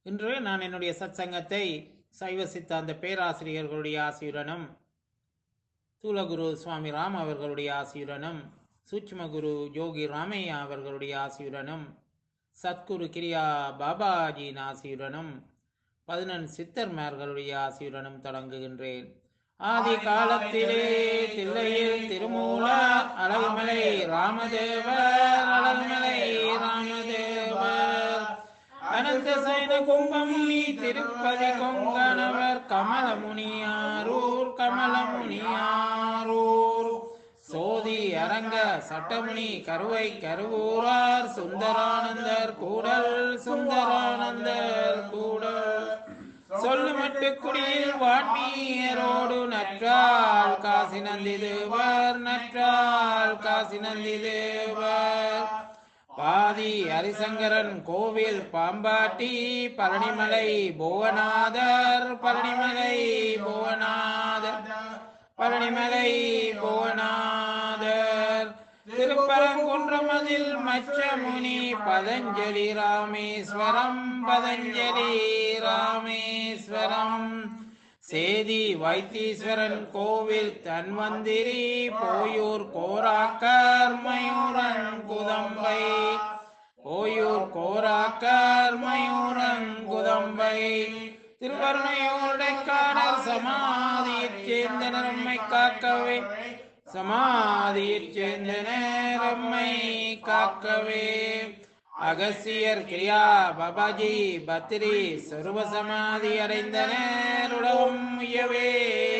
இன்று நான் என்னுடைய சத்சங்கத்தை சைவ சித்தாந்த பேராசிரியர்களுடைய ஆசியுடனும் தூலகுரு சுவாமி ராம் அவர்களுடைய ஆசியுடனும் சூட்சுமகுரு யோகி ராமையா அவர்களுடைய ஆசியுடனும் சத்குரு கிரியா பாபாஜியின் ஆசியுடனும் பதினெண் சித்தர்மார்களுடைய ஆசியுடனும் தொடங்குகின்றேன் ஆதி காலத்திலே தில்லையில் திருமூலர் அழகுமலை ராமதேவர் அழகுமலை ராமதேவர் அனந்த சைன கும்பமுனி திருப்பதி கொங்கணவர் கமலமுனியாரூர் கமலமுனியாரூர் சோதி அரங்க சட்டமுனி கருவை கருவூரார் சுந்தரானந்தர் கூடல் சுந்தரானந்தர் கூடல் சொல்லுமட்டு குடியில் வான்மீயரோடு நற்றால் காசி நந்தி தேவர் நற்றால் காசி நந்தி தேவர் பாதி ஹரிசங்கரன் கோவில் பாம்பாட்டி பழனிமலை புவனாதர் பழனிமலை புவனாதர் பழனிமலை புவனாதர் திருப்பரங்குன்றமதில் மச்சமுனி பதஞ்சலி ராமேஸ்வரம் பதஞ்சலி ராமேஸ்வரம் சேதி வைத்தீஸ்வரன் கோவில் தன்வந்திரி போயூர் கோராக்கர் மயூரன் குதம்பை போயூர் கோராக்கர் மயூரன் குதம்பை திருவருணையோடைக்காடர் சமாதியைச் சேர்ந்த நம்மை காக்கவே சமாதியைச் சேர்ந்த நேரம்மை காக்கவே அகசியர் கிரியா பாபாஜி பத்ரி சொருப சமாதி அடைந்தனர் உலகம் உயவே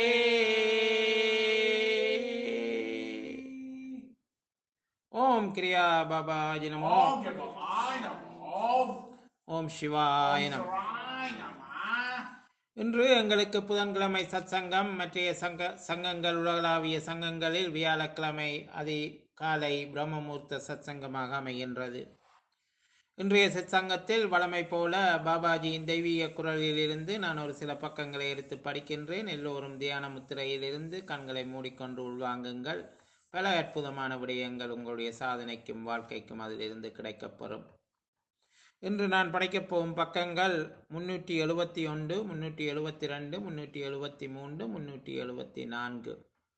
ஓம் கிரியா பாபாஜி நமோ ஓம் ஜெகமாய நமோ ஓம் ஓம் சிவாய நமோ சிவாய நம இன்று எங்களுக்கு புதன்கிழமை சத்சங்கம் மற்றைய சங்க சங்கங்கள் உலகளாவிய சங்கங்களில் வியாழக்கிழமை அதி காலை பிரம்மமூர்த்த சத்சங்கமாக அமைகின்றது இன்றைய சத்சங்கத்தில் வழமை போல பாபாஜியின் தெய்வீக குரலிலிருந்து நான் ஒரு சில பக்கங்களை எடுத்து படிக்கின்றேன் எல்லோரும் தியான முத்திரையிலிருந்து கண்களை மூடிக்கொண்டு உள்வாங்குங்கள் பல அற்புதமான விடயங்கள் உங்களுடைய சாதனைக்கும் வாழ்க்கைக்கும் அதிலிருந்து கிடைக்கப்பெறும் இன்று நான் படைக்கப் போகும் பக்கங்கள் முன்னூற்றி எழுபத்தி ஒன்று முன்னூற்றி எழுபத்தி ரெண்டு முன்னூற்றி எழுபத்தி மூன்று முன்னூற்றி எழுபத்தி நான்கு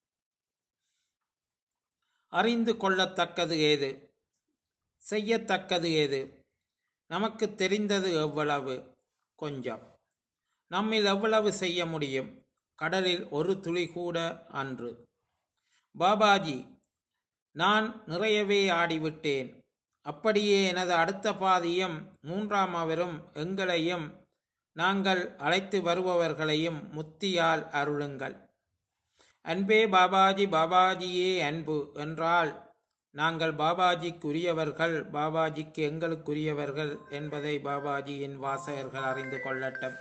அறிந்து கொள்ளத்தக்கது ஏது செய்யத்தக்கது ஏது நமக்கு தெரிந்தது எவ்வளவு கொஞ்சம் நம்மில் எவ்வளவு செய்ய முடியும் கடலில் ஒரு துளி கூட அன்று பாபாஜி நான் நிறையவே ஆடிவிட்டேன் அப்படியே எனது அடுத்த பாதியும் மூன்றாம் அவரும் எங்களையும் நாங்கள் அழைத்து வருபவர்களையும் முத்தியால் அருளுங்கள் அன்பே பாபாஜி பாபாஜியே அன்பு என்றால் நாங்கள் பாபாஜிக்குரியவர்கள் பாபாஜிக்கு எங்களுக்குரியவர்கள் என்பதை பாபாஜியின் வாசகர்கள் அறிந்து கொள்ளட்டும்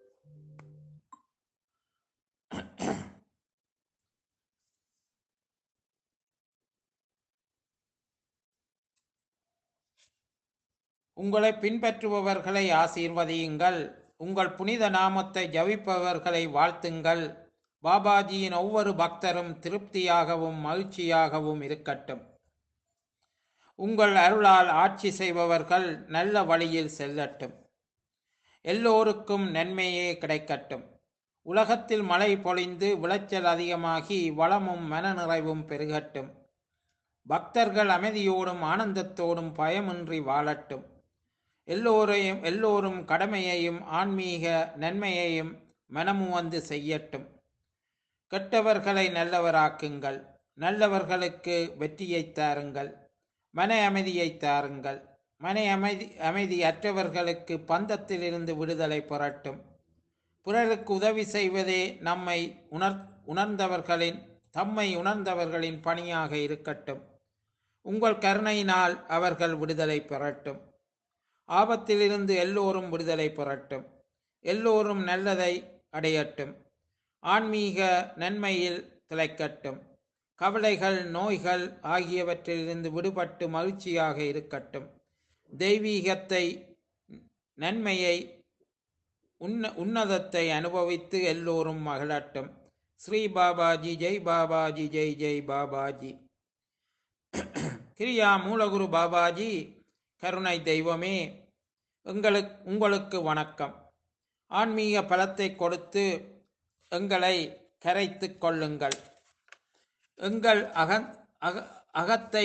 உங்களை பின்பற்றுபவர்களை ஆசீர்வதியுங்கள் உங்கள் புனித நாமத்தை ஜபிப்பவர்களை வாழ்த்துங்கள் பாபாஜியின் ஒவ்வொரு பக்தரும் திருப்தியாகவும் மகிழ்ச்சியாகவும் இருக்கட்டும் உங்கள் அருளால் ஆட்சி செய்பவர்கள் நல்ல வழியில் செல்லட்டும் எல்லோருக்கும் நன்மையே கிடைக்கட்டும் உலகத்தில் மழை பொழிந்து விளைச்சல் அதிகமாகி வளமும் மனநிறைவும் பெருகட்டும் பக்தர்கள் அமைதியோடும் ஆனந்தத்தோடும் பயமின்றி வாழட்டும் எல்லோரையும் எல்லோரும் கடமையையும் ஆன்மீக நன்மையையும் மனமு வந்து செய்யட்டும் கெட்டவர்களை நல்லவராக்குங்கள் நல்லவர்களுக்கு வெற்றியை தாருங்கள் மன அமைதியை தாருங்கள் மன அமைதி அமைதி அற்றவர்களுக்கு பந்தத்திலிருந்து விடுதலை பெறட்டும் பிறருக்கு உதவி செய்வதே நம்மை உணர் உணர்ந்தவர்களின் தம்மை உணர்ந்தவர்களின் பணியாக இருக்கட்டும் உங்கள் கருணையினால் அவர்கள் விடுதலை பெறட்டும் ஆபத்திலிருந்து எல்லோரும் விடுதலை பெறட்டும் எல்லோரும் நல்லதை அடையட்டும் ஆன்மீக நன்மையில் திளைக்கட்டும் கவலைகள் நோய்கள் ஆகியவற்றிலிருந்து விடுபட்டு மகிழ்ச்சியாக இருக்கட்டும் தெய்வீகத்தை நன்மையை உன்ன உன்னதத்தை அனுபவித்து எல்லோரும் மகிழட்டும் ஸ்ரீ பாபாஜி ஜெய் பாபாஜி ஜெய் ஜெய் பாபாஜி கிரியா மூலகுரு பாபாஜி கருணை தெய்வமே எங்களுக்கு உங்களுக்கு வணக்கம் ஆன்மீக பலத்தை கொடுத்து எங்களை கரைத்துக் கொள்ளுங்கள் எங்கள் அக அக அகத்தை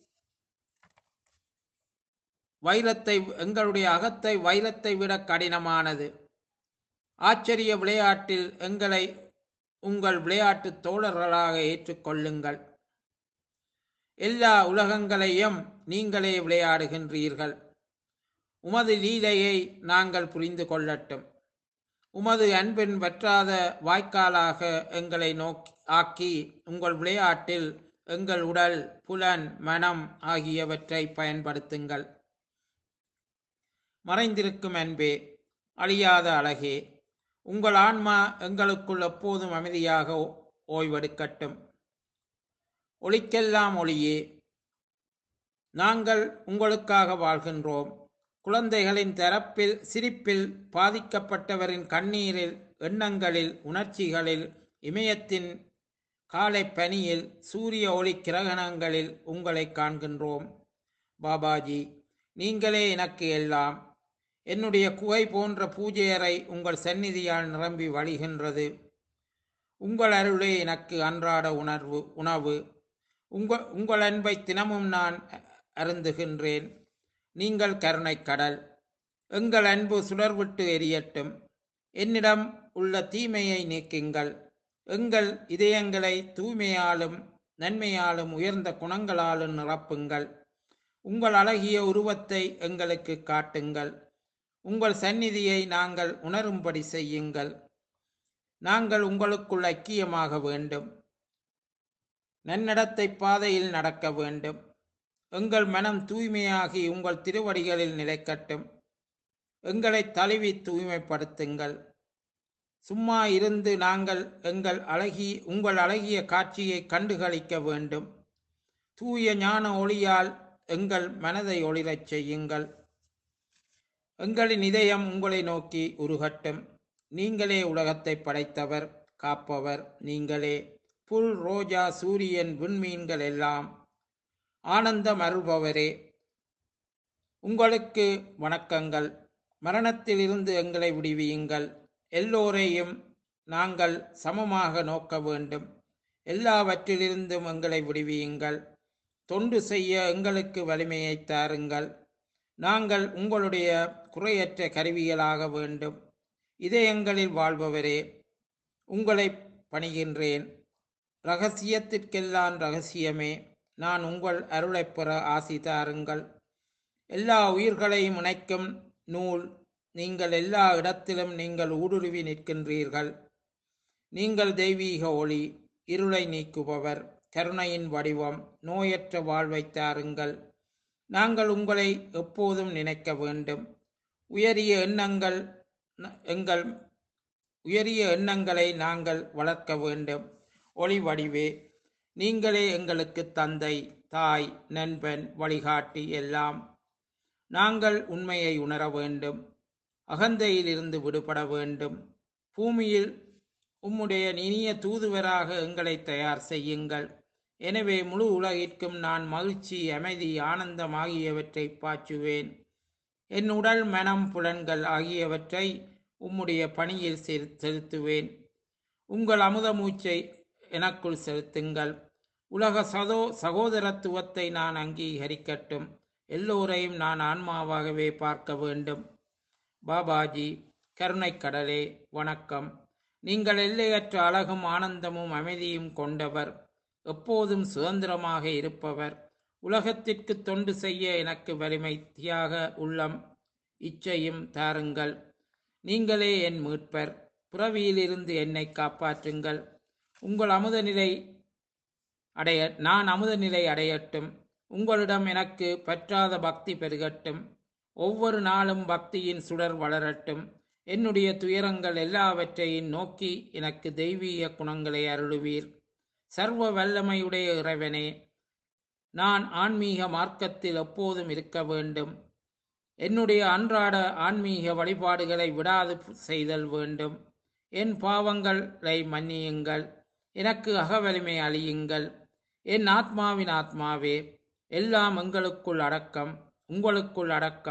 வைரத்தை எங்களுடைய அகத்தை வைரத்தை விட கடினமானது ஆச்சரிய விளையாட்டில் எங்களை உங்கள் விளையாட்டு தோழர்களாக ஏற்றுக்கொள்ளுங்கள் எல்லா உலகங்களையும் நீங்களே விளையாடுகின்றீர்கள் உமது லீலையை நாங்கள் புரிந்து கொள்ளட்டும் உமது அன்பின் வற்றாத வாய்க்காலாக எங்களை நோக்கி ஆக்கி உங்கள் விளையாட்டில் எங்கள் உடல் புலன் மனம் ஆகியவற்றை பயன்படுத்துங்கள் மறைந்திருக்கும் அன்பே அழியாத அழகே உங்கள் ஆன்மா எங்களுக்குள் எப்போதும் அமைதியாக ஓ- ஓய்வெடுக்கட்டும் ஒளிக்கெல்லாம் ஒளியே நாங்கள் உங்களுக்காக வாழ்கின்றோம் குழந்தைகளின் தரப்பில் சிரிப்பில் பாதிக்கப்பட்டவரின் கண்ணீரில் எண்ணங்களில் உணர்ச்சிகளில் இமயத்தின் காலை பனியில் சூரிய ஒளி கிரகணங்களில் உங்களை காண்கின்றோம் பாபாஜி நீங்களே எனக்கு எல்லாம் என்னுடைய குகை போன்ற பூஜையறை உங்கள் சந்நிதியால் நிரம்பி வழிகின்றது உங்கள் அருளே எனக்கு அன்றாட உணர்வு உணவு உங்கள் உங்கள் அன்பை தினமும் நான் அ- அருந்துகின்றேன் நீங்கள் கருணைக் கடல் எங்கள் அன்பு சுடர்விட்டு எரியட்டும் என்னிடம் உள்ள தீமையை நீக்குங்கள் எங்கள் இதயங்களை தூய்மையாலும் நன்மையாலும் உயர்ந்த குணங்களாலும் நிரப்புங்கள் உங்கள் அழகிய உருவத்தை எங்களுக்கு காட்டுங்கள் உங்கள் சந்நிதியை நாங்கள் உணரும்படி செய்யுங்கள் நாங்கள் உங்களுக்குள் ஐக்கியமாக வேண்டும் நன்னடத்தை பாதையில் நடக்க வேண்டும் எங்கள் மனம் தூய்மையாகி உங்கள் திருவடிகளில் நிலைக்கட்டும் எங்களை தழுவி தூய்மைப்படுத்துங்கள் சும்மா இருந்து நாங்கள் எங்கள் அழகி உங்கள் அழகிய காட்சியை கண்டுகளிக்க வேண்டும் தூய ஞான ஒளியால் எங்கள் மனதை ஒளிரச் செய்யுங்கள் எங்களின் இதயம் உங்களை நோக்கி உருகட்டும் நீங்களே உலகத்தை படைத்தவர் காப்பவர் நீங்களே புல் ரோஜா சூரியன் விண்மீன்கள் எல்லாம் ஆனந்தம் அருள்பவரே உங்களுக்கு வணக்கங்கள் மரணத்திலிருந்து எங்களை விடுவியுங்கள் எல்லோரையும் நாங்கள் சமமாக நோக்க வேண்டும் எல்லாவற்றிலிருந்தும் எங்களை விடுவியுங்கள் தொண்டு செய்ய எங்களுக்கு வலிமையை தாருங்கள் நாங்கள் உங்களுடைய குறையற்ற கருவிகளாக வேண்டும் இதயங்களில் வாழ்பவரே உங்களை பணிகின்றேன் ரகசியத்திற்கெல்லாம் ரகசியமே நான் உங்கள் அருளைப் பெற ஆசி தாருங்கள் எல்லா உயிர்களையும் இணைக்கும் நூல் நீங்கள் எல்லா இடத்திலும் நீங்கள் ஊடுருவி நிற்கின்றீர்கள் நீங்கள் தெய்வீக ஒளி இருளை நீக்குபவர் கருணையின் வடிவம் நோயற்ற வாழ்வை தாருங்கள் நாங்கள் உங்களை எப்போதும் நினைக்க வேண்டும் உயரிய எண்ணங்கள் ந- எங்கள் உயரிய எண்ணங்களை நாங்கள் வளர்க்க வேண்டும் ஒளி வடிவே நீங்களே எங்களுக்கு தந்தை தாய் நண்பன் வழிகாட்டி எல்லாம் நாங்கள் உண்மையை உணர வேண்டும் அகந்தையிலிருந்து விடுபட வேண்டும் பூமியில் உம்முடைய இனிய தூதுவராக எங்களை தயார் செய்யுங்கள் எனவே முழு உலகிற்கும் நான் மகிழ்ச்சி அமைதி ஆனந்தம் ஆகியவற்றை பாய்ச்சுவேன் என் உடல் மனம் புலன்கள் ஆகியவற்றை உம்முடைய பணியில் செல்- செலுத்துவேன் உங்கள் அமுத மூச்சை எனக்குள் செலுத்துங்கள் உலக சதோ சகோதரத்துவத்தை நான் அங்கீகரிக்கட்டும் எல்லோரையும் நான் ஆன்மாவாகவே பார்க்க வேண்டும் பாபாஜி கருணைக் கடலே வணக்கம் நீங்கள் எல்லையற்ற அழகும் ஆனந்தமும் அமைதியும் கொண்டவர் எப்போதும் சுதந்திரமாக இருப்பவர் உலகத்திற்கு தொண்டு செய்ய எனக்கு வலிமை தியாக உள்ளம் இச்சையும் தாருங்கள் நீங்களே என் மீட்பர் புறவியிலிருந்து என்னை காப்பாற்றுங்கள் உங்கள் அமுத நிலை அடைய நான் அமுத நிலை அடையட்டும் உங்களிடம் எனக்கு பற்றாத பக்தி பெருகட்டும் ஒவ்வொரு நாளும் பக்தியின் சுடர் வளரட்டும் என்னுடைய துயரங்கள் எல்லாவற்றையும் நோக்கி எனக்கு தெய்வீக குணங்களை அருளுவீர் சர்வ வல்லமையுடைய இறைவனே நான் ஆன்மீக மார்க்கத்தில் எப்போதும் இருக்க வேண்டும் என்னுடைய அன்றாட ஆன்மீக வழிபாடுகளை விடாது செய்தல் வேண்டும் என் பாவங்களை மன்னியுங்கள் எனக்கு அகவலிமை அழியுங்கள் என் ஆத்மாவின் ஆத்மாவே எல்லாம் எங்களுக்குள் அடக்கம் உங்களுக்குள் அடக்கம்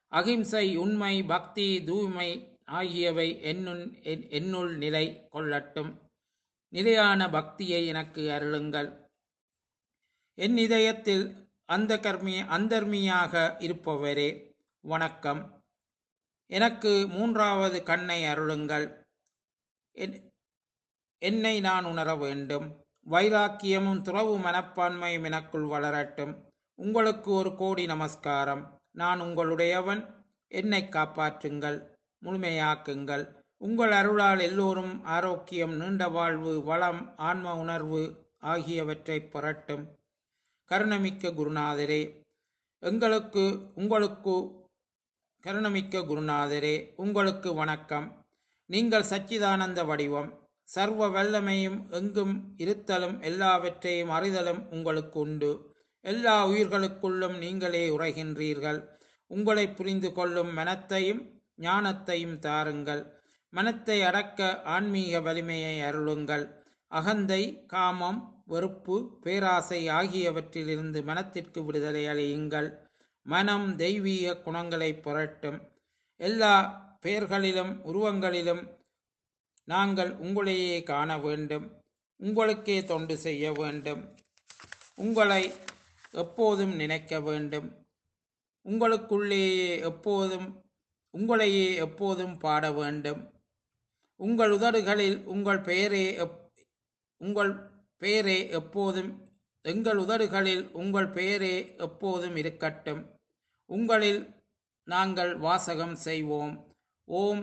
அகிம்சை உண்மை பக்தி தூய்மை ஆகியவை என்னுள் என்- என்னுள் நிலை கொள்ளட்டும் நிலையான பக்தியை எனக்கு அருளுங்கள் என் இதயத்தில் அந்த கர்மி அந்தர்மியாக இருப்பவரே வணக்கம் எனக்கு மூன்றாவது கண்ணை அருளுங்கள் என்- என்னை நான் உணர வேண்டும் வைராக்கியமும் துறவு மனப்பான்மையும் எனக்குள் வளரட்டும் உங்களுக்கு ஒரு கோடி நமஸ்காரம் நான் உங்களுடையவன் என்னை காப்பாற்றுங்கள் முழுமையாக்குங்கள் உங்கள் அருளால் எல்லோரும் ஆரோக்கியம் நீண்ட வாழ்வு வளம் ஆன்ம உணர்வு ஆகியவற்றை புரட்டும் கருணமிக்க குருநாதரே எங்களுக்கு உங்களுக்கு கருணமிக்க குருநாதரே உங்களுக்கு வணக்கம் நீங்கள் சச்சிதானந்த வடிவம் சர்வ வல்லமையும் எங்கும் இருத்தலும் எல்லாவற்றையும் அறிதலும் உங்களுக்கு உண்டு எல்லா உயிர்களுக்குள்ளும் நீங்களே உரைகின்றீர்கள் உங்களை புரிந்து கொள்ளும் மனத்தையும் ஞானத்தையும் தாருங்கள் மனத்தை அடக்க ஆன்மீக வலிமையை அருளுங்கள் அகந்தை காமம் வெறுப்பு பேராசை ஆகியவற்றிலிருந்து மனத்திற்கு விடுதலை அளியுங்கள் மனம் தெய்வீக குணங்களை புரட்டும் எல்லா பெயர்களிலும் உருவங்களிலும் நாங்கள் உங்களையே காண வேண்டும் உங்களுக்கே தொண்டு செய்ய வேண்டும் உங்களை எப்போதும் நினைக்க வேண்டும் உங்களுக்குள்ளேயே எப்போதும் உங்களையே எப்போதும் பாட வேண்டும் உங்கள் உதடுகளில் உங்கள் பெயரே எப்- உங்கள் பெயரே எப்போதும் எங்கள் உதடுகளில் உங்கள் பெயரே எப்போதும் இருக்கட்டும் உங்களில் நாங்கள் வாசகம் செய்வோம் ஓம்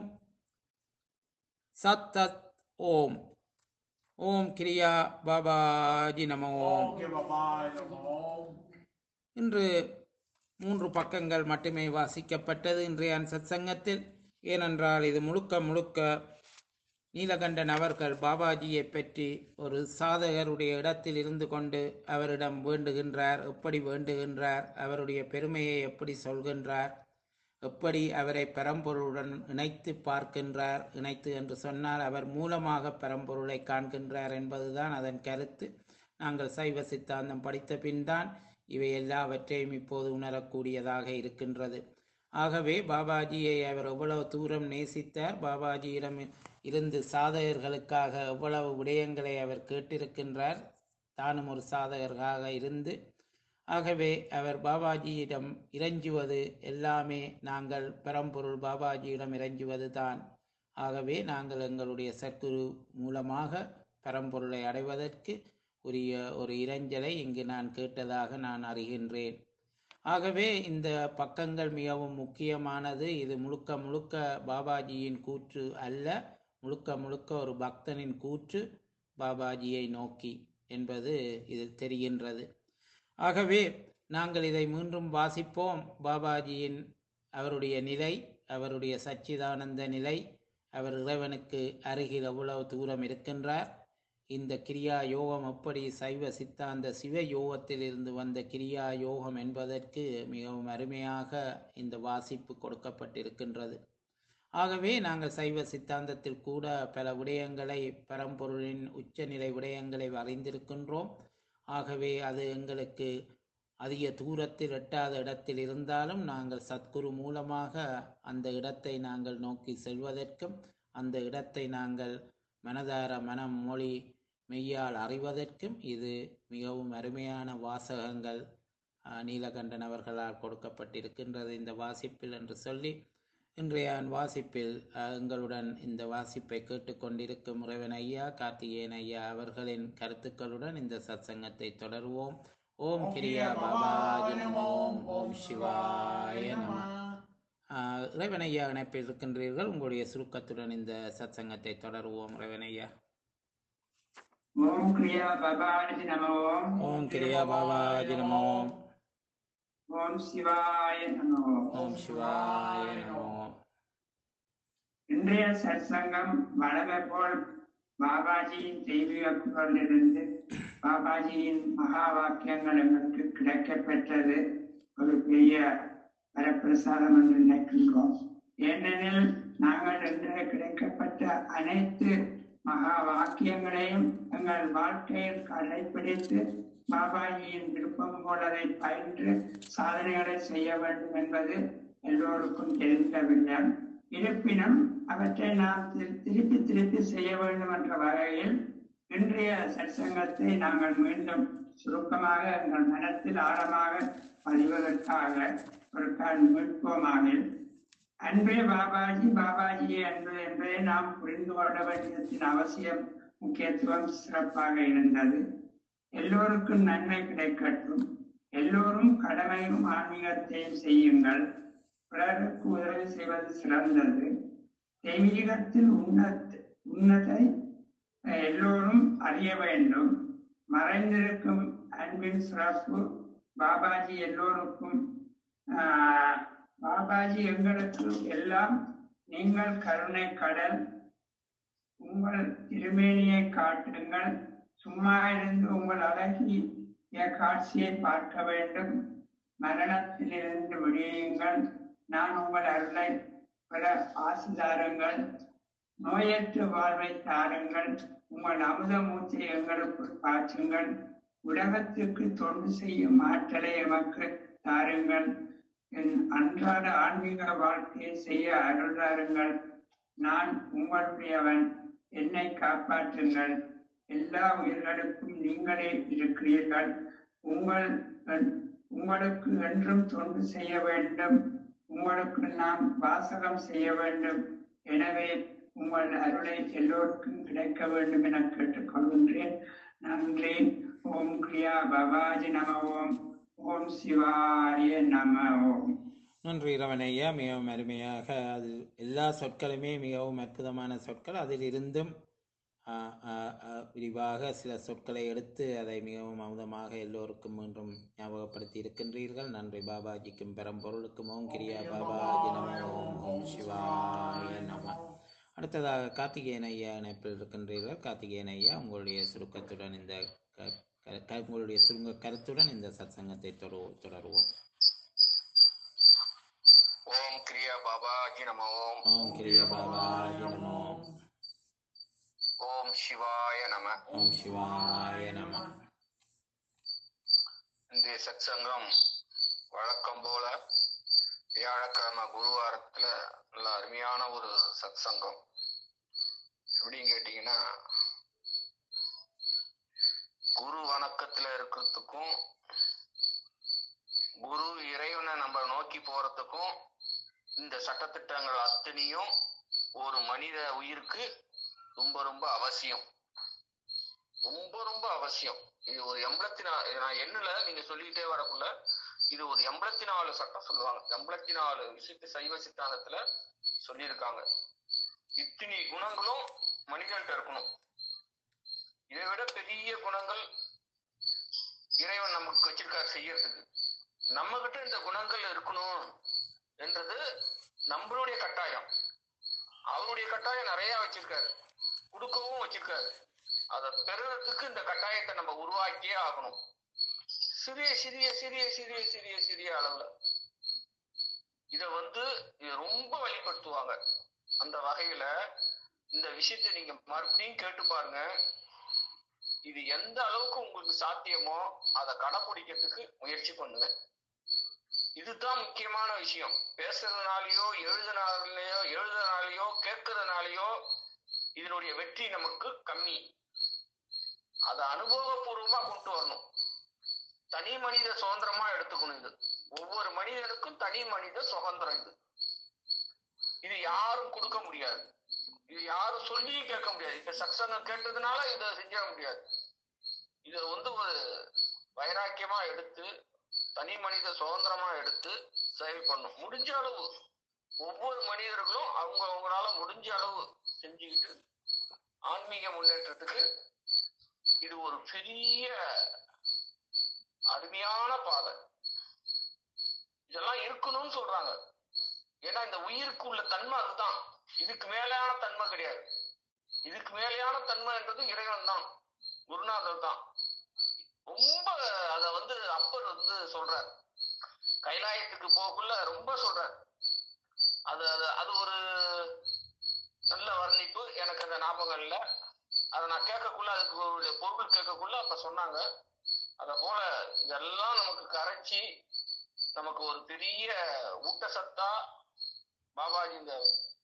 சத் தத் ஓம் ஓம் கிரியா பாபாஜி நம ஓம் Om Baba Namo. இன்று மூன்று பக்கங்கள் மட்டுமே வாசிக்கப்பட்டது இன்றைய சத்சங்கத்தில் ஏனென்றால் இது முழுக்க முழுக்க நீலகண்டன் அவர்கள் பாபாஜியை பற்றி ஒரு சாதகருடைய இடத்தில் இருந்து கொண்டு அவரிடம் வேண்டுகின்றார் எப்படி வேண்டுகின்றார் அவருடைய பெருமையை எப்படி சொல்கின்றார் எப்படி அவரை பரம்பொருளுடன் இணைத்து பார்க்கின்றார் இணைத்து என்று சொன்னால் அவர் மூலமாக பரம்பொருளை காண்கின்றார் என்பதுதான் அதன் கருத்து நாங்கள் சைவ சித்தாந்தம் படித்த பின்தான் இவை எல்லாவற்றையும் இப்போது உணரக்கூடியதாக இருக்கின்றது ஆகவே பாபாஜியை அவர் எவ்வளவு தூரம் நேசித்தார் பாபாஜியிடம் இருந்து சாதகர்களுக்காக எவ்வளவு விடயங்களை அவர் கேட்டிருக்கின்றார் தானும் ஒரு சாதகராக இருந்து ஆகவே அவர் பாபாஜியிடம் இறைஞ்சுவது எல்லாமே நாங்கள் பரம்பொருள் பாபாஜியிடம் இறைஞ்சுவது தான் ஆகவே நாங்கள் எங்களுடைய சத்குரு மூலமாக பரம்பொருளை அடைவதற்கு உரிய ஒரு இறைஞ்சலை இங்கு நான் கேட்டதாக நான் அறிகின்றேன் ஆகவே இந்த பக்கங்கள் மிகவும் முக்கியமானது இது முழுக்க முழுக்க பாபாஜியின் கூற்று அல்ல முழுக்க முழுக்க ஒரு பக்தனின் கூற்று பாபாஜியை நோக்கி என்பது இதில் தெரிகின்றது ஆகவே நாங்கள் இதை மீண்டும் வாசிப்போம் பாபாஜியின் அவருடைய நிலை அவருடைய சச்சிதானந்த நிலை அவர் இறைவனுக்கு அருகில் எவ்வளவு தூரம் இருக்கின்றார் இந்த கிரியா யோகம் எப்படி சைவ சித்தாந்த சிவ யோகத்தில் இருந்து வந்த கிரியா யோகம் என்பதற்கு மிகவும் அருமையாக இந்த வாசிப்பு கொடுக்கப்பட்டிருக்கின்றது ஆகவே நாங்கள் சைவ சித்தாந்தத்தில் கூட பல விடயங்களை பரம்பொருளின் உச்சநிலை விடயங்களை அறிந்திருக்கின்றோம் ஆகவே அது எங்களுக்கு அதிக தூரத்தில் எட்டாத இடத்தில் இருந்தாலும் நாங்கள் சத்குரு மூலமாக அந்த இடத்தை நாங்கள் நோக்கி செல்வதற்கும் அந்த இடத்தை நாங்கள் மனதார மனம் மொழி மெய்யால் அறிவதற்கும் இது மிகவும் அருமையான வாசகங்கள் அஹ், நீலகண்டன் அவர்களால் கொடுக்கப்பட்டிருக்கின்றது இந்த வாசிப்பில் என்று சொல்லி இன்றைய வாசிப்பில் அஹ், எங்களுடன் இந்த வாசிப்பை கேட்டுக்கொண்டிருக்கும் இறைவன் ஐயா கார்த்திகேயன் ஐயா அவர்களின் கருத்துக்களுடன் இந்த சத்சங்கத்தை தொடருவோம் ஓம் கிரியா பாபாஜி நமோ ஓம் சிவாய நம ஆஹ், இறைவன் ஐயா இணைப்பில் இருக்கின்றீர்கள் உங்களுடைய சுருக்கத்துடன் இந்த சத்சங்கத்தை தொடருவோம் இறைவன் ஐயா ஓம் கிரியா பபாஜி நமோ ஓம் கிரியா பாபாஜி நமோ ஓம் சிவாய நமோ ஓம் சிவாய நமோ இன்றைய சத்சங்கம் வளமை போல் பாபாஜியின் தெய்வீக குரலிலிருந்து பாபாஜியின் மகா வாக்கியங்கள் எங்களுக்கு கிடைக்கப் பெற்றது ஒரு பெரிய வரப்பிரசாதம் என்று நினைக்கின்றோம் ஏனெனில் நாங்கள் இன்று கிடைக்கப்பட்ட அனைத்து மகா வாக்கியங்களையும் எங்கள் வாழ்க்கையில் கடைபிடித்து பாபாஜியின் விருப்பம் போலதை பயின்று சாதனைகளை செய்ய வேண்டும் என்பது எல்லோருக்கும் தெரிந்த விடம் இருப்பினும் அவற்றை நாம் திரு- திருப்பி திருப்பி செய்ய வேண்டும் என்ற வகையில் இன்றைய சற்சங்கத்தை நாங்கள் மீண்டும் சுருக்கமாக எங்கள் மனத்தில் ஆழமாக பதிவதற்காக ஒரு கால் மீட்போமாக அன்பே பாபாஜி பாபாஜி அன்பு என்பதை நாம் புரிந்து கொள்ள வேண்டியதன் அவசியம் முக்கியத்துவம் சிறப்பாக இருந்தது எல்லோருக்கும் நன்மை கிடைக்கட்டும் எல்லோரும் கடமையும் ஆன்மீகத்தையும் செய்யுங்கள் பிறருக்கு உதவி செய்வது சிறந்தது தெய்வீகத்தில் உன்னத் உன்னதை அஹ், எல்லோரும் அறிய வேண்டும் மறைந்திருக்கும் அன்பின் சிறப்பு பாபாஜி எல்லோருக்கும் ஆஹ், பாபாஜி எங்களுக்கு எல்லாம் நீங்கள் கருணை கடல் உங்கள் திருமேனியை காட்டுங்கள் சும்மா இருந்து உங்கள் அழகிய காட்சியை பார்க்க வேண்டும் மரணத்திலிருந்து விடியுங்கள் நான் உங்கள் அருளை பெற ஆசிதாருங்கள் நோயற்ற வாழ்வை தாருங்கள் உங்கள் அமுத மூச்சை எங்களுக்குள் பாய்ச்சுங்கள் உலகத்திற்கு தொண்டு செய்யும் ஆற்றலை எமக்கு தாருங்கள் என் அன்றாட ஆன்மீக வாழ்க்கையை செய்ய அருள் தாருங்கள் நான் உங்களுடையவன் என்னை காப்பாற்றுங்கள் எல்லா உயிர்களுக்கும் நீங்களே இருக்கிறீர்கள் உங்கள் உங்களுக்கு என்றும் தொண்டு செய்ய வேண்டும் உங்களுக்கு நாம் வாசகம் செய்ய வேண்டும் எனவே உங்கள் அருளை எல்லோருக்கும் கிடைக்க வேண்டும் என கேட்டுக்கொள்கின்றேன் நன்றி ஓம் கிரியா பவாஜி நம ஓம் ஓம் சிவாய நம ஓம் நன்றி இரவனையா மிகவும் அருமையாக அது எல்லா சொற்களுமே மிகவும் அற்புதமான சொற்கள் அதில் இருந்தும் ஆ, ஆ, ஆ, விரிவாக சில சொற்களை எடுத்து அதை மிகவும் அமுதமாக எல்லோருக்கும் மீண்டும் ஞாபகப்படுத்தி இருக்கின்றீர்கள் நன்றி பாபாஜிக்கும் பெரம்பொருளுக்கும் ஓம் கிரியா பாபாஜி நம ஓம் ஓம் சிவாய நம அடுத்ததாக கார்த்திகேயன் ஐயா இணைப்பில் இருக்கின்றீர்கள் கார்த்திகேயன் ஐயா உங்களுடைய சுருக்கத்துடன் இந்த க- க- க- உங்களுடைய சுருங்க கருத்துடன் இந்த சத்சங்கத்தை தொடரு- தொடருவோம் ஓம் கிரியா பாபாஜி நம ஓம் ஓம் கிரியா பாபாஜி நம ஓம் ஓம் சிவாய நம ஓம் சிவாய நம இன்றைய சத்சங்கம் வழக்கம் போல வியாழக்கிழமை குருவாரத்துல நல்ல அருமையான ஒரு சத்சங்கம் எப்படின்னு கேட்டீங்கன்னா குரு வணக்கத்துல இருக்கிறதுக்கும் குரு இறைவனை நம்ம நோக்கி போறதுக்கும் இந்த சட்டத்திட்டங்கள் அத்தனையும் ஒரு மனித உயிருக்கு ரொம்ப ரொம்ப அவசியம் ரொம்ப ரொம்ப அவசியம் இது ஒரு எண்பத்தி நாலு நான் எண்ணுல நீங்க சொல்லிக்கிட்டே வரக்குள்ள இது ஒரு எண்பத்தி நாலு சட்டம் சொல்லுவாங்க எண்பத்தி நாலு விஷயத்து சைவ சித்தாந்தத்துல சொல்லியிருக்காங்க இத்தனை குணங்களும் மனிதன்கிட்ட இருக்கணும் இதை விட பெரிய குணங்கள் இறைவன் நமக்கு வச்சிருக்காரு செய்யறதுக்கு நம்ம கிட்ட இந்த குணங்கள் இருக்கணும் என்றது நம்மளுடைய கட்டாயம் அவருடைய கட்டாயம் நிறைய வச்சிருக்காரு கொடுக்கவும் வச்சிருக்காரு அதை பெறுறதுக்கு இந்த கட்டாயத்தை நம்ம உருவாக்கியே ஆகணும் சிறிய சிறிய சிறிய சிறிய சிறிய சிறிய அளவுல இத வந்து இது ரொம்ப வெளிப்படுத்துவாங்க அந்த வகையில இந்த விஷயத்தை நீங்க மறுபடியும் கேட்டு பாருங்க இது எந்த அளவுக்கு உங்களுக்கு சாத்தியமோ அதை கடைபிடிக்கிறதுக்கு முயற்சி பண்ணுங்க இதுதான் முக்கியமான விஷயம் பேசுறதுனாலயோ எழுதுனாலயோ எழுதுனாலயோ கேட்கறதுனாலயோ இதனுடைய வெற்றி நமக்கு கம்மி அதை அனுபவபூர்வமா கொண்டு வரணும் தனி மனித சுதந்திரமா எடுத்துக்கணும் இது ஒவ்வொரு மனிதனுக்கும் தனி மனித சுதந்திரம் இது இது யாரும் கொடுக்க முடியாது இது யாரும் சொல்லியும் கேட்க முடியாது இப்ப சத்சங்கம் கேட்டதுனால இதை செஞ்சிட முடியாது இத வந்து ஒரு வைராக்கியமா எடுத்து தனி மனித சுதந்திரமா எடுத்து செயல் பண்ணும் முடிஞ்ச அளவு ஒவ்வொரு மனிதர்களும் அவங்க அவங்களால முடிஞ்ச அளவு செஞ்சுக்கிட்டு ஆன்மீக முன்னேற்றத்துக்கு இது ஒரு பெரிய அருமையான பாதை இதெல்லாம் இருக்கணும்னு சொல்றாங்க ஏன்னா இந்த உயிருக்கு உள்ள தன்மை அதுதான் இதுக்கு மேலான தன்மை கிடையாது இதுக்கு மேலான தன்மைன்றது இறைவன் தான் குருநாதர் தான் ரொம்ப அத வந்து அப்பர் வந்து சொல்றார் கைலாயத்துக்கு போகக்குள்ள ரொம்ப சொல்றார் அது அது அது ஒரு நல்ல வர்ணிப்பு எனக்கு அந்த ஞாபகம் இல்லை அதை நான் கேட்கக்குள்ள அதுக்கு ஒரு பொருள் கேட்கக்குள்ள அப்ப சொன்னாங்க அத போல இதெல்லாம் நமக்கு கரைச்சி நமக்கு ஒரு பெரிய ஊட்டச்சத்தா பாபாஜி இந்த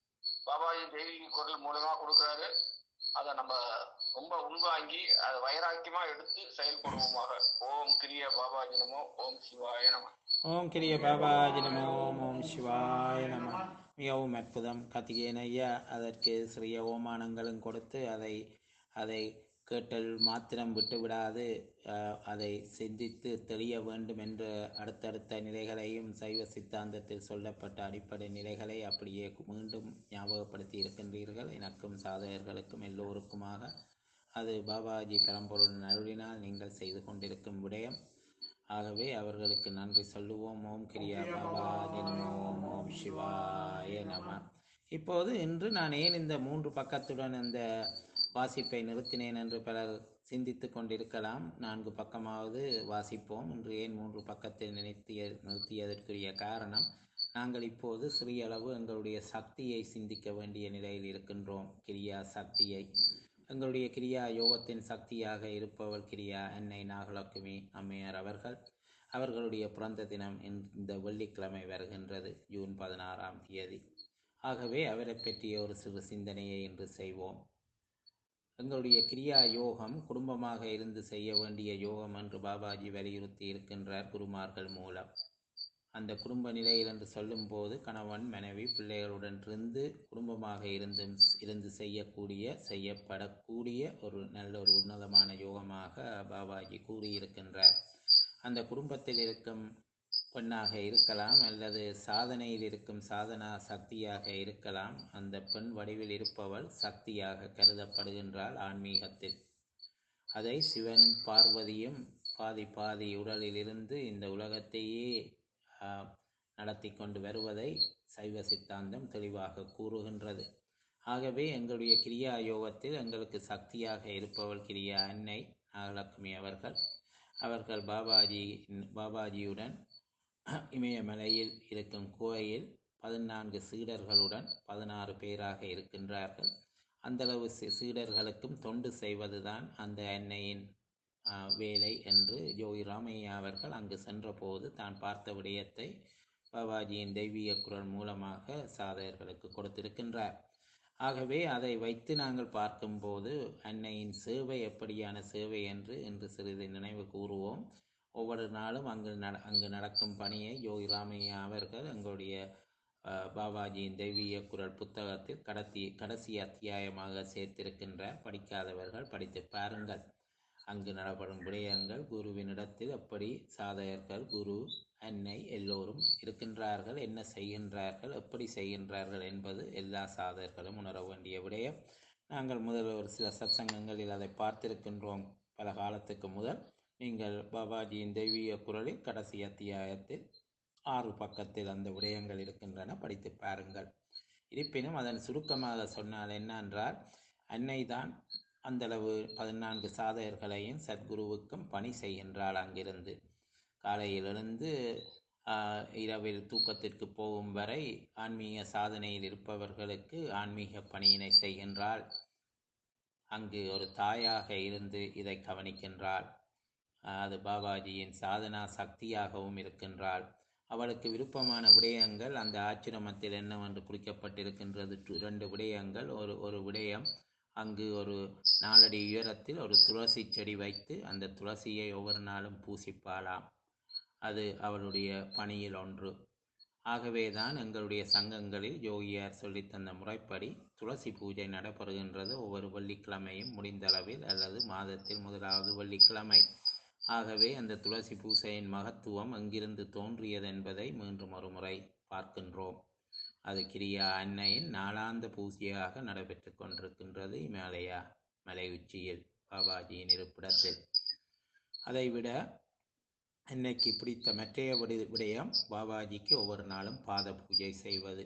பாபாஜி தெய்வீக குரல் மூலமா கொடுக்குறாரு அதை நம்ம ரொம்ப உள்வாங்கி அதை வைராக்கியமா எடுத்து செயல்படுவோமாக ஓம் கிரிய பாபாஜி நமோ ஓம் சிவாய நம ஓம் கிரிய பாபாஜி நம ஓம் ஓம் சிவாய நம மிகவும் அற்புதம் கார்த்திகேயன் ஐயா அதற்கு சிறிய ஓமானங்களும் கொடுத்து அதை அதை கேட்டல் மாத்திரம் விட்டுவிடாது அஹ், அதை சிந்தித்து தெளிய வேண்டும் என்ற அடுத்தடுத்த நிலைகளையும் சைவ சித்தாந்தத்தில் சொல்லப்பட்ட அடிப்படை நிலைகளை அப்படியே மீண்டும் ஞாபகப்படுத்தி இருக்கின்றீர்கள் எனக்கும் சாதகர்களுக்கும் எல்லோருக்குமாக அது பாபாஜி பெரம்பொருள் அருளினால் நீங்கள் செய்து கொண்டிருக்கும் விடயம் ஆகவே அவர்களுக்கு நன்றி சொல்லுவோம் ஓம் கிரியா பாபாஜி நம ஓம் ஓம் சிவாய நம இப்போது இன்று நான் ஏன் இந்த மூன்று பக்கத்துடன் இந்த வாசிப்பை நிறுத்தினேன் என்று பலர் சிந்தித்துக் கொண்டிருக்கலாம் நான்கு பக்கமாவது வாசிப்போம் இன்று ஏன் மூன்று பக்கத்தில் நிறுத்திய நிறுத்தியதற்குரிய காரணம் நாங்கள் இப்போது சிறிய அளவு எங்களுடைய சக்தியை சிந்திக்க வேண்டிய நிலையில் இருக்கின்றோம் கிரியா சக்தியை எங்களுடைய கிரியா யோகத்தின் சக்தியாக இருப்பவர் கிரியா அன்னை நாகலட்சுமி அம்மையார் அவர்கள் அவர்களுடைய பிறந்த தினம் இந்த வெள்ளிக்கிழமை வருகின்றது ஜூன் பதினாறாம் தேதி ஆகவே அவரை பற்றிய ஒரு சிறு சிந்தனையை இன்று செய்வோம் எங்களுடைய கிரியா யோகம் குடும்பமாக இருந்து செய்ய வேண்டிய யோகம் என்று பாபாஜி வலியுறுத்தி இருக்கின்றார் குருமார்கள் மூலம் அந்த குடும்ப நிலையில் என்று சொல்லும்போது கணவன் மனைவி பிள்ளைகளுடன் இருந்து குடும்பமாக இருந்தும் இருந்து செய்யக்கூடிய செய்யப்படக்கூடிய ஒரு நல்ல ஒரு உன்னதமான யோகமாக பாபாஜி கூறியிருக்கின்றார் அந்த குடும்பத்தில் இருக்கும் பெண்ணாக இருக்கலாம் அல்லது சாதனையில் இருக்கும் சாதனா சக்தியாக இருக்கலாம் அந்த பெண் வடிவில் இருப்பவள் சக்தியாக கருதப்படுகின்றாள் ஆன்மீகத்தில் அதை சிவனும் பார்வதியும் பாதி பாதி உடலிலிருந்து இந்த உலகத்தையே ஆஹ், நடத்தி கொண்டு வருவதை சைவ சித்தாந்தம் தெளிவாக கூறுகின்றது ஆகவே எங்களுடைய கிரியா யோகத்தில் எங்களுக்கு சக்தியாக இருப்பவள் கிரியா அன்னை நாகலட்சுமி அவர்கள் அவர்கள் பாபாஜி பாபாஜியுடன் இமயமலையில் இருக்கும் கோயில் பதினான்கு சீடர்களுடன் பதினாறு பேராக இருக்கின்றார்கள் அந்தளவு சீ- சீடர்களுக்கும் தொண்டு செய்வதுதான் அந்த அன்னையின் ஆ, வேலை என்று யோகி ராமையா அவர்கள் அங்கு சென்றபோது தான் பார்த்த விடயத்தை பாபாஜியின் தெய்வீக குரல் மூலமாக சாதகர்களுக்கு கொடுத்திருக்கின்றார் ஆகவே அதை வைத்து நாங்கள் பார்க்கும்போது அன்னையின் சேவை எப்படியான சேவை என்று இன்று சிறிது நினைவு கூறுவோம் ஒவ்வொரு நாளும் அங்கு நட அங்கு நடக்கும் பணியை யோகி ராமையா அவர்கள் எங்களுடைய அஹ், பாபாஜியின் தெய்வீக குரல் புத்தகத்தில் கடத்தி கடைசி அத்தியாயமாக சேர்த்திருக்கின்றார் படிக்காதவர்கள் படித்து பாருங்கள் அங்கு நடப்படும் விடயங்கள் குருவினிடத்தில் எப்படி சாதகர்கள் குரு அன்னை எல்லோரும் இருக்கின்றார்கள் என்ன செய்கின்றார்கள் எப்படி செய்கின்றார்கள் என்பது எல்லா சாதகர்களும் உணர வேண்டிய விடயம் நாங்கள் முதல் ஒரு சில சத்சங்கங்களில் அதை பார்த்திருக்கின்றோம் பல காலத்துக்கு முதல் நீங்கள் பாபாஜியின் தெய்வீக குரலில் கடைசி அத்தியாயத்தில் ஆறு பக்கத்தில் அந்த விடயங்கள் இருக்கின்றன படித்து பாருங்கள் இருப்பினும் அதன் சுருக்கமாக சொன்னால் என்னென்றால் அன்னை தான் அந்தளவு பதினான்கு சாதகர்களையும் சத்குருவுக்கும் பணி செய்கின்றாள் அங்கிருந்து காலையில் எழுந்து ஆஹ், இரவில் தூக்கத்திற்கு போகும் வரை ஆன்மீக சாதனையில் இருப்பவர்களுக்கு ஆன்மீக பணியினை செய்கின்றாள் அங்கு ஒரு தாயாக இருந்து இதை கவனிக்கின்றாள் ஆஹ், அது பாபாஜியின் சாதனா சக்தியாகவும் இருக்கின்றாள் அவளுக்கு விருப்பமான விடயங்கள் அந்த ஆச்சிரமத்தில் என்னவென்று குறிக்கப்பட்டிருக்கின்றது டு- இரண்டு விடயங்கள் ஒரு ஒரு விடயம் அங்கு ஒரு நாலடி உயரத்தில் ஒரு துளசி செடி வைத்து அந்த துளசியை ஒவ்வொரு நாளும் பூசிப்பாளாம் அது அவளுடைய பணியில் ஒன்று ஆகவேதான் எங்களுடைய சங்கங்களில் யோகியார் சொல்லித் தந்த முறைப்படி துளசி பூஜை நடைபெறுகின்றது ஒவ்வொரு வெள்ளிக்கிழமையும் முடிந்தளவில் அல்லது மாதத்தில் முதலாவது வெள்ளிக்கிழமை ஆகவே அந்த துளசி பூசையின் மகத்துவம் எங்கிருந்து தோன்றியது என்பதை மீண்டும் ஒரு முறை பார்க்கின்றோம் அது கிரியா அன்னையின் நாளாந்த பூஜையாக நடைபெற்று கொண்டிருக்கின்றது இமாலயா மலை உச்சியில் பாபாஜியின் இருப்பிடத்தில் அதைவிட அன்னைக்கு பிடித்த மற்றைய விட- விடயம் பாபாஜிக்கு ஒவ்வொரு நாளும் பாத பூஜை செய்வது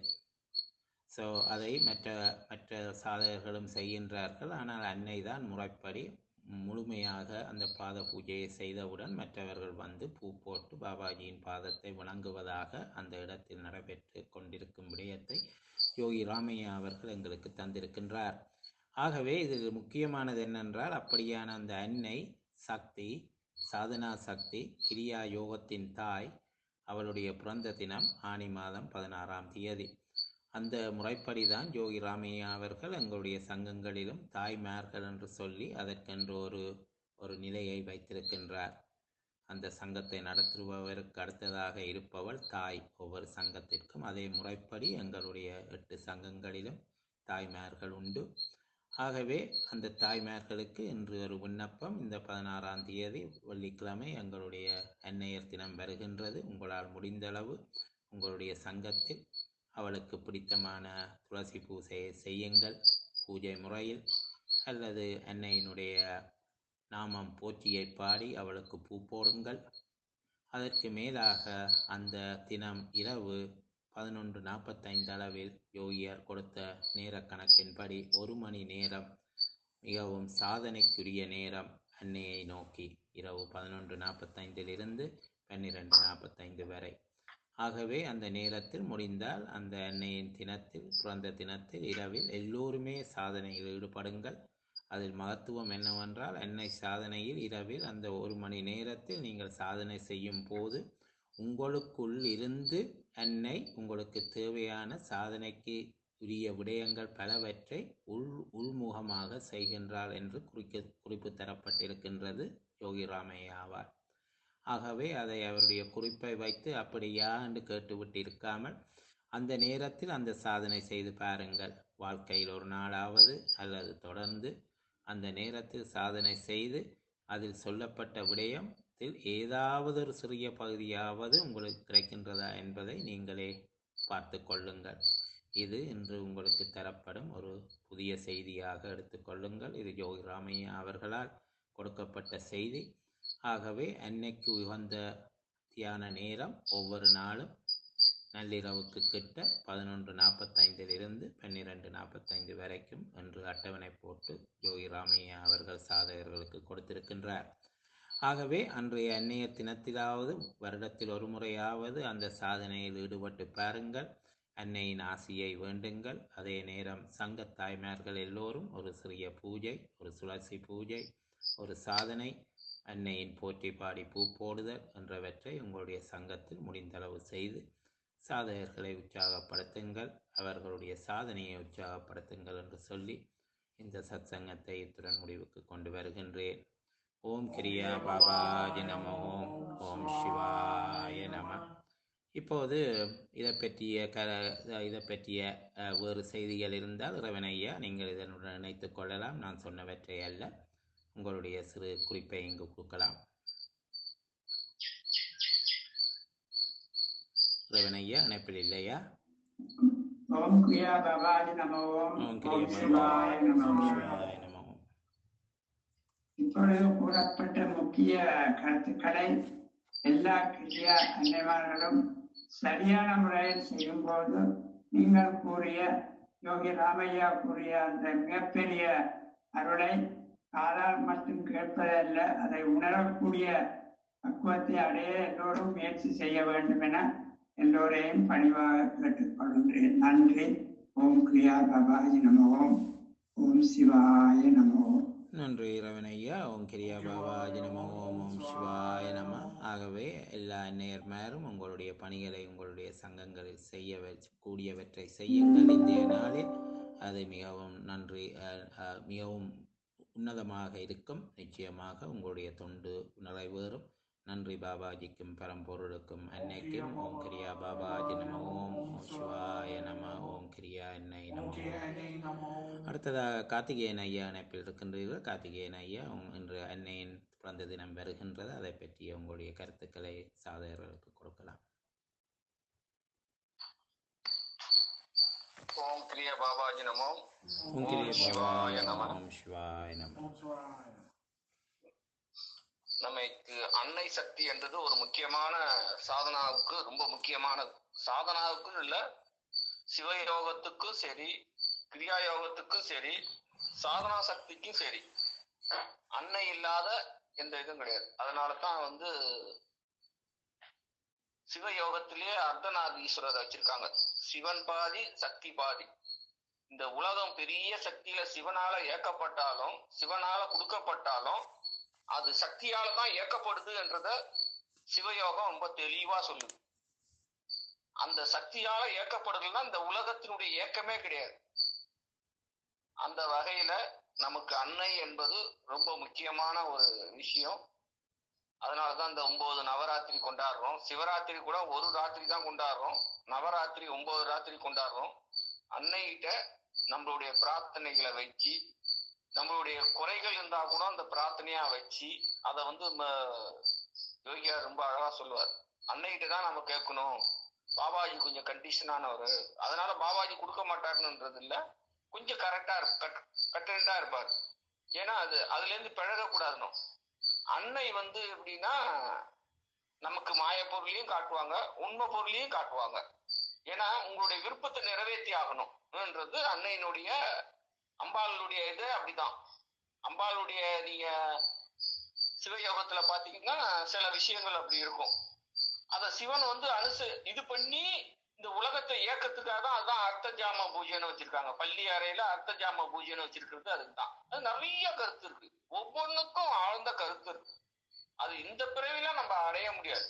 ஸோ அதை மற்ற மற்ற சாதகர்களும் செய்கின்றார்கள் ஆனால் அன்னை தான் முறைப்படி முழுமையாக அந்த பாத பூஜையை செய்தவுடன் மற்றவர்கள் வந்து பூ போட்டு பாபாஜியின் பாதத்தை வணங்குவதாக அந்த இடத்தில் நடைபெற்று கொண்டிருக்கும் விடயத்தை யோகி ராமையா அவர்கள் எங்களுக்கு தந்திருக்கின்றார் ஆகவே இதில் முக்கியமானது என்னென்றால் அப்படியான அந்த அன்னை சக்தி சாதனா சக்தி கிரியா யோகத்தின் தாய் அவளுடைய பிறந்த தினம் ஆனி மாதம் பதினாறாம் தேதி அந்த முறைப்படி தான் ஜோகி ராமையா அவர்கள் எங்களுடைய சங்கங்களிலும் தாய்மார்கள் என்று சொல்லி அதற்கென்று ஒரு ஒரு நிலையை வைத்திருக்கின்றார் அந்த சங்கத்தை நடத்துபவருக்கு அடுத்ததாக இருப்பவள் தாய் ஒவ்வொரு சங்கத்திற்கும் அதே முறைப்படி எங்களுடைய எட்டு சங்கங்களிலும் தாய்மார்கள் உண்டு ஆகவே அந்த தாய்மார்களுக்கு இன்று ஒரு விண்ணப்பம் இந்த பதினாறாம் தேதி வெள்ளிக்கிழமை எங்களுடைய அன்னையர் தினம் வருகின்றது உங்களால் முடிந்தளவு உங்களுடைய சங்கத்தில் அவளுக்கு பிடித்தமான துளசி பூஜையை செய்யுங்கள் பூஜை முறையில் அல்லது அன்னையினுடைய நாமம் போற்றியை பாடி அவளுக்கு பூ போடுங்கள் அதற்கு மேலாக அந்த தினம் இரவு பதினொன்று நாற்பத்தைந்து அளவில் யோகியார் கொடுத்த நேர கணக்கின்படி ஒரு மணி நேரம் மிகவும் சாதனைக்குரிய நேரம் அன்னையை நோக்கி இரவு பதினொன்று நாற்பத்தைந்திலிருந்து பன்னிரெண்டு நாற்பத்தைந்து வரை ஆகவே அந்த நேரத்தில் முடிந்தால் அந்த அன்னையின் தினத்தில் பிறந்த தினத்தில் இரவில் எல்லோருமே சாதனையில் ஈடுபடுங்கள் அதில் மகத்துவம் என்னவென்றால் அன்னை சாதனையில் இரவில் அந்த ஒரு மணி நேரத்தில் நீங்கள் சாதனை செய்யும் போது உங்களுக்குள் இருந்து அன்னை உங்களுக்கு தேவையான சாதனைக்கு உரிய விடயங்கள் பலவற்றை உள் உள்முகமாக செய்கின்றாள் என்று குறிக்க குறிப்பு தரப்பட்டிருக்கின்றது யோகி ராமையா ஆவார் ஆகவே அதை அவருடைய குறிப்பை வைத்து அப்படியா என்று கேட்டுவிட்டு இருக்காமல் அந்த நேரத்தில் அந்த சாதனை செய்து பாருங்கள் வாழ்க்கையில் ஒரு நாளாவது அல்லது தொடர்ந்து அந்த நேரத்தில் சாதனை செய்து அதில் சொல்லப்பட்ட விடயத்தில் ஏதாவது ஒரு சிறிய பகுதியாவது உங்களுக்கு கிடைக்கின்றதா என்பதை நீங்களே பார்த்து கொள்ளுங்கள் இது இன்று உங்களுக்கு தரப்படும் ஒரு புதிய செய்தியாக எடுத்துக்கொள்ளுங்கள் இது ஜோகி ராமையா அவர்களால் கொடுக்கப்பட்ட செய்தி ஆகவே அன்னைக்கு உகந்த தியான நேரம் ஒவ்வொரு நாளும் நள்ளிரவுக்கு கிட்ட பதினொன்று நாற்பத்தைந்திலிருந்து பன்னிரெண்டு நாற்பத்தைந்து வரைக்கும் என்று அட்டவணை போட்டு யோகி ராமையா அவர்கள் சாதகர்களுக்கு கொடுத்திருக்கின்றார் ஆகவே அன்றைய அன்னைய தினத்திலாவது வருடத்தில் ஒரு முறையாவது அந்த சாதனையில் ஈடுபட்டு பாருங்கள் அன்னையின் ஆசியை வேண்டுங்கள் அதே நேரம் சங்க தாய்மார்கள் எல்லோரும் ஒரு சிறிய பூஜை ஒரு சுழற்சி பூஜை ஒரு சாதனை அன்னையின் போற்றி பாடி பூ போடுதல் என்றவற்றை உங்களுடைய சங்கத்தில் முடிந்தளவு செய்து சாதகர்களை உற்சாகப்படுத்துங்கள் அவர்களுடைய சாதனையை உற்சாகப்படுத்துங்கள் என்று சொல்லி இந்த சத்சங்கத்தை இத்துடன் முடிவுக்கு கொண்டு வருகின்றேன் ஓம் கிரியா பாபாஜி நம ஓம் ஓம் சிவாய நம இப்போது இதை பற்றிய க இதை பற்றிய அஹ், வேறு செய்திகள் இருந்தால் இறைவனையா நீங்கள் இதனுடன் இணைத்துக் கொள்ளலாம் நான் சொன்னவற்றை அல்ல உங்களுடைய சிறு குறிப்பை இங்கு கொடுக்கலாம் இறைவனையா இணைப்பில் இல்லையா ஓம் கிரியா பவாஜி நம ஓம் ஓம் ஓம் கிரியா சிவாய பாபாஜி நம ஓம் ஓம் சிவாய நம ஓம் இப்பொழுது கூறப்பட்ட முக்கிய கருத்துக்களை எல்லா கிரியா அன்னைமார்களும் சரியான முறையில் செய்யும்போது நீங்கள் கூறிய யோகி ராமையா கூறிய அந்த மிகப்பெரிய அருளை காதால் மட்டும் கேட்பதல்ல அதை உணரக்கூடிய பக்குவத்தை அடைய எல்லோரும் முயற்சி செய்ய வேண்டும் என எல்லோரையும் பணிவாக கேட்டுக்கொள்கின்றேன் நன்றி ஓம் கிரியா பபாஜி நம ஓம் ஓம் சிவாய நம ஓம் நன்றி இறைவனையா ஓம் கிரியா பாபாஜி நம ஓம் ஓம் சிவாய நம ஆகவே எல்லா அன்னையர்மாரும் உங்களுடைய பணிகளை உங்களுடைய சங்கங்களில் செய்ய வச்சு கூடியவற்றை செய்யுங்கள் இன்றைய நாளில் அது மிகவும் நன்றி அஹ், அஹ், மிகவும் உன்னதமாக இருக்கும் நிச்சயமாக உங்களுடைய தொண்டு நிறைவேறும் நன்றி பாபாஜிக்கும் பரம்பொருளுக்கும் அன்னைக்கும் ஓம் கிரியா பாபாஜி நம ஓம் ஓம் சிவாய நம ஓம் கிரியா அன்னை நம ஓம் அடுத்ததாக கார்த்திகேயன் ஐயா இணைப்பில் இருக்கின்றீர்கள் கார்த்திகேயன் ஐயா உம் இன்று அன்னையின் பிறந்த தினம் வருகின்றது அதை பற்றிய உங்களுடைய கருத்துக்களை சாதகர்களுக்கு கொடுக்கலாம் ஓம் கிரிய பாபாஜி நமோ ஓம் கிரிய ஓம் சிவாய பாபாய நம. நம ஓம் சிவாய நம நமக்கு அன்னை சக்தி என்றது ஒரு முக்கியமான சாதனாவுக்கு ரொம்ப முக்கியமானது சாதனாவுக்கும் இல்ல சிவயோகத்துக்கும் சரி கிரியா யோகத்துக்கும் சரி சாதனா சக்திக்கும் சரி அன்னை இல்லாத எந்த இதுவும் கிடையாது அதனால தான் வந்து சிவயோகத்திலேயே அர்த்தநாதீஸ்வரர் வச்சிருக்காங்க சிவன் பாதி சக்தி பாதி இந்த உலகம் பெரிய சக்தியில சிவனால இயக்கப்பட்டாலும் சிவனால கொடுக்கப்பட்டாலும் அது சக்தியால தான் இயக்கப்படுது என்றத சிவயோகம் ரொம்ப தெளிவா சொல்லுது அந்த சக்தியால இயக்கப்படுறதுனா இந்த உலகத்தினுடைய இயக்கமே கிடையாது அந்த வகையில நமக்கு அன்னை என்பது ரொம்ப முக்கியமான ஒரு விஷயம் அதனாலதான் இந்த ஒன்பது நவராத்திரி கொண்டாடுறோம் சிவராத்திரி கூட ஒரு ராத்திரி தான் கொண்டாடுறோம் நவராத்திரி ஒன்பது ராத்திரி கொண்டாடுறோம் அன்னைகிட்ட நம்மளுடைய பிரார்த்தனைகளை வச்சு நம்மளுடைய குறைகள் இருந்தா கூட அந்த பிரார்த்தனையா வச்சு அதை வந்து ம- யோகியார் ரொம்ப அழகா சொல்லுவார் அன்னைகிட்ட தான் நம்ம கேட்கணும் பாபாஜி கொஞ்சம் கண்டிஷனானவர் அதனால பாபாஜி கொடுக்க மாட்டாருன்றது இல்ல கொஞ்சம் கரெக்டா கட்டண்டா இருப்பார் ஏன்னா அது அதுல இருந்து பிழகக்கூடாதுன்னு அன்னை வந்து எப்படின்னா நமக்கு மாய பொருளையும் காட்டுவாங்க உண்மை பொருளையும் காட்டுவாங்க ஏன்னா உங்களுடைய விருப்பத்தை நிறைவேற்றி ஆகணும்ன்றது அன்னையினுடைய அம்பாளுடைய இது அப்படிதான் அம்பாளுடைய நீங்க சிவயோகத்துல பாத்தீங்கன்னா சில விஷயங்கள் அப்படி இருக்கும் அத சிவன் வந்து அனுசு இது பண்ணி இந்த உலகத்தை இயக்கத்துக்காக தான் அதான் அர்த்த ஜாம பூஜைன்னு வச்சிருக்காங்க பள்ளி அறையில அர்த்த ஜாம பூஜைன்னு வச்சிருக்கிறது அதுக்கு தான் அது நிறைய கருத்து இருக்கு ஒவ்வொன்றுக்கும் ஆழ்ந்த கருத்து இருக்கு அது இந்த பிறவில நம்ம அடைய முடியாது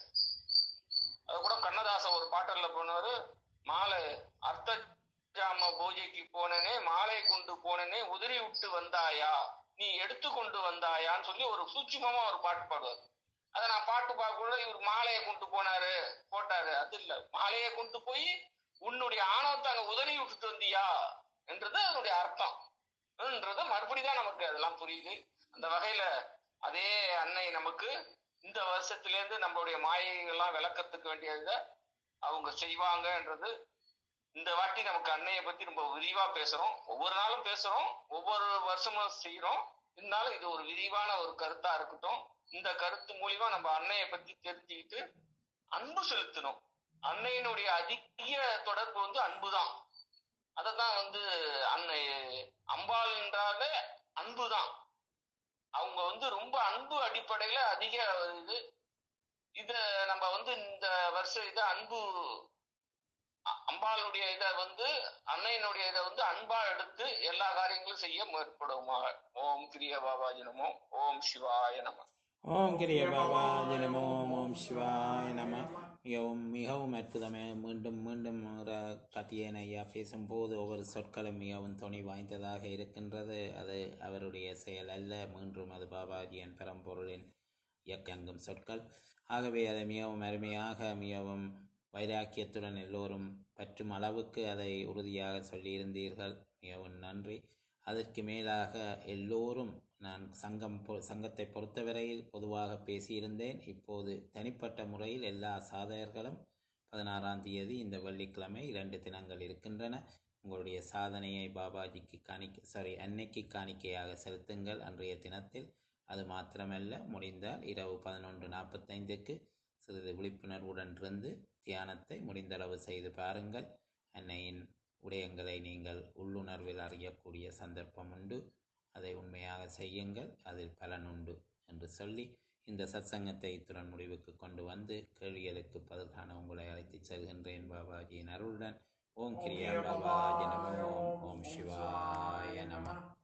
அது கூட கண்ணதாசன் ஒரு பாட்டல்ல போனவர் மாலை அர்த்த ஜாம பூஜைக்கு போனனே மாலை கொண்டு போனனே உதிரி விட்டு வந்தாயா நீ எடுத்து கொண்டு வந்தாயான்னு சொல்லி ஒரு சூட்சுமமா ஒரு பாட்டு பாடுவார் அதை நான் பாட்டு பார்க்கக்குள்ள இவர் மாலையை கொண்டு போனாரு போட்டாரு அது இல்ல மாலையை கொண்டு போய் உன்னுடைய ஆணவத்தை அங்க உதறி விட்டுட்டு வந்தியா என்றது அதனுடைய அர்த்தம் என்றது மறுபடிதான் நமக்கு அதெல்லாம் புரியுது அந்த வகையில அதே அன்னை நமக்கு இந்த வருஷத்துல இருந்து நம்மளுடைய மாயைகள்லாம் விளக்கத்துக்கு வேண்டியதை அவங்க செய்வாங்கன்றது இந்த வாட்டி நமக்கு அன்னையை பத்தி ரொம்ப விரிவா பேசுறோம் ஒவ்வொரு நாளும் பேசுறோம் ஒவ்வொரு வருஷமும் செய்யறோம் இருந்தாலும் இது ஒரு விரிவான ஒரு கருத்தா இருக்கட்டும் இந்த கருத்து மூலியமா நம்ம அன்னையை பத்தி தெரிஞ்சுக்கிட்டு அன்பு செலுத்தணும் அன்னையினுடைய அதிக தொடர்பு வந்து அன்புதான் அததான் வந்து அன்னை அம்பாள் என்றாலே அன்புதான் அவங்க வந்து ரொம்ப அன்பு அடிப்படையில அதிக இது இத நம்ம வந்து இந்த வருஷம் இத அன்பு அ- அம்பாளுடைய இதை வந்து அன்னையினுடைய இதை வந்து அன்பா எடுத்து எல்லா காரியங்களும் செய்ய முற்படுவோமாக ஓம் கிரிய பாபாஜி நமோ ஓம் சிவாய நம ஓம் கிரிய பாபாஜி நமோ ஓம் சிவாய நம மிகவும் மிகவும் அற்புதமே மீண்டும் மீண்டும் ஒரு கத்தியன் ஐயா பேசும்போது ஒவ்வொரு சொற்களும் மிகவும் துணி வாய்ந்ததாக இருக்கின்றது அது அவருடைய செயல் அல்ல மீண்டும் அது பாபாஜியின் பரம்பொருளின் இயக்கங்கும் சொற்கள் ஆகவே அதை மிகவும் அருமையாக மிகவும் வைராக்கியத்துடன் எல்லோரும் பற்றும் அளவுக்கு அதை உறுதியாக சொல்லியிருந்தீர்கள் மிகவும் நன்றி அதற்கு மேலாக எல்லோரும் நான் சங்கம் பொ- சங்கத்தை பொறுத்தவரையில் பொதுவாக பேசியிருந்தேன் இப்போது தனிப்பட்ட முறையில் எல்லா சாதகர்களும் பதினாறாம் தேதி இந்த வெள்ளிக்கிழமை இரண்டு தினங்கள் இருக்கின்றன உங்களுடைய சாதனையை பாபாஜிக்கு காணிக்க சாரி அன்னைக்கு காணிக்கையாக செலுத்துங்கள் அன்றைய தினத்தில் அது மாத்திரமல்ல முடிந்தால் இரவு பதினொன்று நாற்பத்தைந்துக்கு சிறிது விழிப்புணர்வுடன் இருந்து தியானத்தை முடிந்தளவு செய்து பாருங்கள் அன்னையின் விடயங்களை நீங்கள் உள்ளுணர்வில் அறியக்கூடிய சந்தர்ப்பம் உண்டு அதை உண்மையாக செய்யுங்கள் அதில் பலன் உண்டு என்று சொல்லி இந்த சத்சங்கத்தை இத்துடன் முடிவுக்கு கொண்டு வந்து கேள்விகளுக்கு பதில் காண உங்களை அழைத்துச் செல்கின்றேன் பாபாஜியின் அருளுடன் ஓம் கிரியா பாபாஜி நமோ ஓம் சிவாய நம